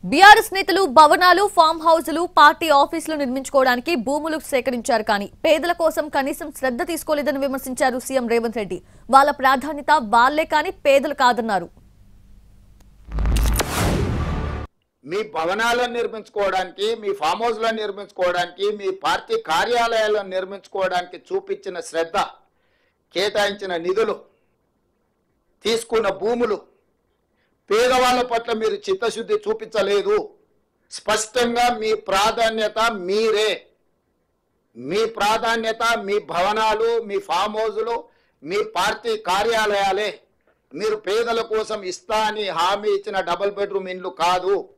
BRS నేతలు భవనాలు form హౌసులు party ఆఫీసులు నిర్మించుకోవడానికి భూములు సేకరించారు కానీ పేదల కోసం కనీసం శ్రద్ధ తీసుకోలేదని విమర్శించారు సీఎం రేవంత్ రెడ్డి వాళ్ళ ప్రాధాన్యత వాళ్లే కానీ పేదలు కాదన్నారు మీ భవనాలను నిర్మించుకోవడానికి మీ ఫామ్ హౌస్లను నిర్మించుకోవడానికి మీ పార్టీ కార్యాలయాలను నిర్మించుకోవడానికి చూపించిన శ్రద్ధ కేటాయించిన నిధులు తీసుకున్న భూములు పేదవాళ్ళ పట్ల మీరు చిత్తశుద్ధి చూపించలేదు స్పష్టంగా మీ ప్రాధాన్యత మీరే మీ ప్రాధాన్యత మీ భవనాలు మీ ఫామ్ హౌజులు మీ పార్టీ కార్యాలయాలే మీరు పేదల కోసం ఇస్తా అని హామీ ఇచ్చిన డబుల్ బెడ్రూమ్ ఇండ్లు కాదు